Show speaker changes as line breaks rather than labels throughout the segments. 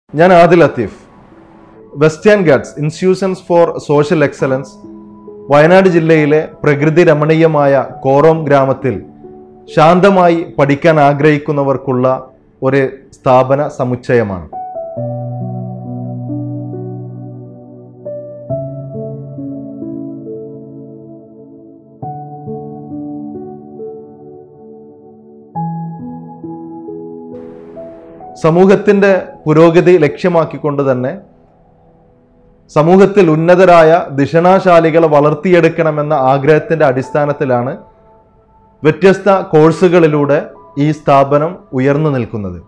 ഞാൻ Adil Latheef western Ghats institutions for social excellence Wayanad ജില്ലയിലെ പ്രകൃതി രമണീയമായ കോറോം ഗ്രാമത്തിൽ ശാന്തമായി പഠിക്കാൻ ആഗ്രഹിക്കുന്നവർക്കുള്ള ഒരു സ്ഥാപന സമുച്ചയമാണ് സമൂഹത്തിൻ്റെ പുരോഗതി ലക്ഷ്യമാക്കിക്കൊണ്ട് തന്നെ സമൂഹത്തിൽ ഉന്നതരായ ദിഷണാശാലികളെ വളർത്തിയെടുക്കണമെന്ന ആഗ്രഹത്തിൻ്റെ അടിസ്ഥാനത്തിലാണ് വ്യത്യസ്ത കോഴ്സുകളിലൂടെ ഈ സ്ഥാപനം ഉയർന്നു നിൽക്കുന്നത്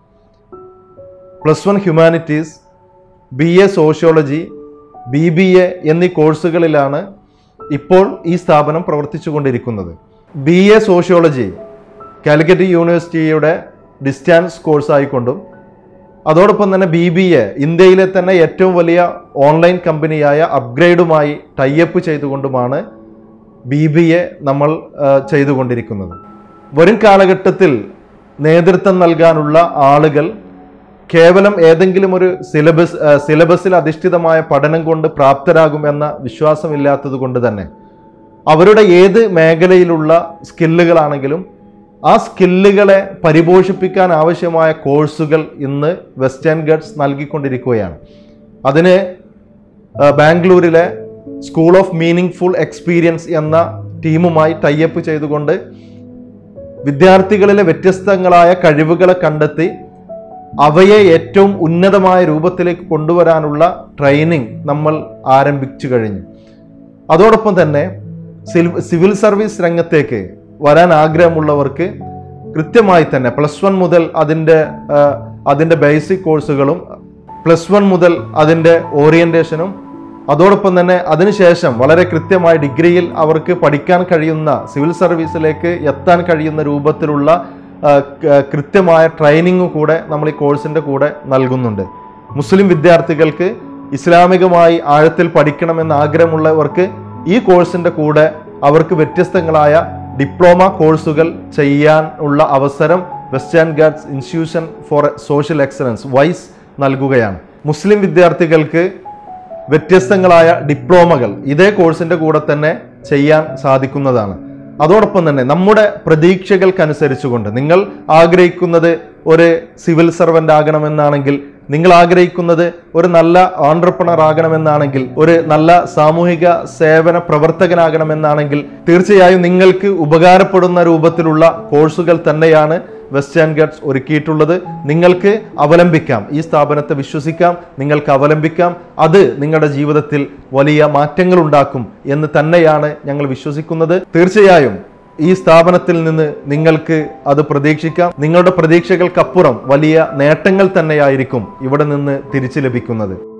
plus one humanities B A sociology B B A എന്നീ കോഴ്സുകളിലാണ് ഇപ്പോൾ ഈ സ്ഥാപനം പ്രവർത്തിച്ചു കൊണ്ടിരിക്കുന്നത് ബി എ സോഷ്യോളജി കാലിക്കറ്റ് യൂണിവേഴ്സിറ്റിയുടെ ഡിസ്റ്റൻസ് കോഴ്സായിക്കൊണ്ടും അതോടൊപ്പം തന്നെ ബി ബി എ ഇന്ത്യയിലെ തന്നെ ഏറ്റവും വലിയ ഓൺലൈൻ കമ്പനിയായ അപ്ഗ്രേഡുമായി ടൈപ്പ് ചെയ്തുകൊണ്ടുമാണ് ബി ബി എ നമ്മൾ ആ, ചെയ്തുകൊണ്ടിരിക്കുന്നത് വരും കാലഘട്ടത്തിൽ നേതൃത്വം നൽകാനുള്ള ആളുകൾ കേവലം ഏതെങ്കിലും ഒരു സിലബസ് ആ, സിലബസിൽ അധിഷ്ഠിതമായ പഠനം കൊണ്ട് പ്രാപ്തരാകും എന്ന വിശ്വാസമില്ലാത്തത് കൊണ്ട് തന്നെ അവരുടെ ഏത് മേഖലയിലുള്ള സ്കില്ലുകളാണെങ്കിലും ആ സ്കില്ലുകളെ പരിപോഷിപ്പിക്കാൻ ആവശ്യമായ കോഴ്സുകൾ ഇന്ന് വെസ്റ്റേൺ ഗഡ്സ് നൽകിക്കൊണ്ടിരിക്കുകയാണ് അതിന് ആ, ബാംഗ്ലൂരിലെ school of meaning full experience എന്ന ടീമുമായി ടൈപ്പ് ചെയ്തുകൊണ്ട് വിദ്യാർത്ഥികളിലെ വ്യത്യസ്തങ്ങളായ കഴിവുകളെ കണ്ടെത്തി അവയെ ഏറ്റവും ഉന്നതമായ രൂപത്തിലേക്ക് കൊണ്ടുവരാനുള്ള ട്രെയിനിങ് നമ്മൾ ആരംഭിച്ചു കഴിഞ്ഞു അതോടൊപ്പം തന്നെ സിൽ- സിവിൽ സർവീസ് രംഗത്തേക്ക് വരാൻ ആഗ്രഹമുള്ളവർക്ക് കൃത്യമായി തന്നെ പ്ലസ് വൺ മുതൽ അതിൻ്റെ ആ, അതിൻ്റെ ബേസിക് കോഴ്സുകളും പ്ലസ് വൺ മുതൽ അതിൻ്റെ ഓറിയൻറ്റേഷനും അതോടൊപ്പം തന്നെ അതിനുശേഷം വളരെ കൃത്യമായ ഡിഗ്രിയിൽ അവർക്ക് പഠിക്കാൻ കഴിയുന്ന സിവിൽ സർവീസിലേക്ക് എത്താൻ കഴിയുന്ന രൂപത്തിലുള്ള ആ, ക- കൃത്യമായ ട്രെയിനിങ്ങും കൂടെ നമ്മൾ ഈ കോഴ്സിൻ്റെ കൂടെ നൽകുന്നുണ്ട് മുസ്ലിം വിദ്യാർത്ഥികൾക്ക് ഇസ്ലാമികമായി ആഴത്തിൽ പഠിക്കണമെന്ന് ആഗ്രഹമുള്ളവർക്ക് ഈ കോഴ്സിൻ്റെ കൂടെ അവർക്ക് വ്യത്യസ്തങ്ങളായ ഡിപ്ലോമ കോഴ്സുകൾ ചെയ്യാൻ ഉള്ള അവസരം western Ghats institution for social excellence വൈസ് നൽകുകയാണ് മുസ്ലിം വിദ്യാർത്ഥികൾക്ക് വ്യത്യസ്തങ്ങളായ ഡിപ്ലോമകൾ ഇതേ കോഴ്സിൻ്റെ കൂടെ തന്നെ ചെയ്യാൻ സാധിക്കുന്നതാണ് അതോടൊപ്പം തന്നെ നമ്മുടെ പ്രതീക്ഷകൾക്കനുസരിച്ചുകൊണ്ട് നിങ്ങൾ ആഗ്രഹിക്കുന്നത് ഒരു സിവിൽ സർവൻ്റ് ആകണമെന്നാണെങ്കിൽ നിങ്ങൾ ആഗ്രഹിക്കുന്നത് ഒരു നല്ല ഓൺടർപ്രണർ ആകണമെന്നാണെങ്കിൽ ഒരു നല്ല സാമൂഹിക സേവന പ്രവർത്തകനാകണമെന്നാണെങ്കിൽ തീർച്ചയായും നിങ്ങൾക്ക് ഉപകാരപ്പെടുന്ന രൂപത്തിലുള്ള കോഴ്സുകൾ തന്നെയാണ് വെസ്റ്റേൺ ഗഡ്സ് ഒരുക്കിയിട്ടുള്ളത് നിങ്ങൾക്ക് അവലംബിക്കാം ഈ സ്ഥാപനത്തെ വിശ്വസിക്കാം നിങ്ങൾക്ക് അവലംബിക്കാം അത് നിങ്ങളുടെ ജീവിതത്തിൽ വലിയ മാറ്റങ്ങൾ ഉണ്ടാക്കും എന്ന് തന്നെയാണ് ഞങ്ങൾ വിശ്വസിക്കുന്നത് തീർച്ചയായും ഈ സ്ഥാപനത്തിൽ നിന്ന് നിങ്ങൾക്ക് അത് പ്രതീക്ഷിക്കാം നിങ്ങളുടെ പ്രതീക്ഷകൾക്കപ്പുറം വലിയ നേട്ടങ്ങൾ തന്നെയായിരിക്കും ഇവിടെ നിന്ന് തിരിച്ചു ലഭിക്കുന്നത്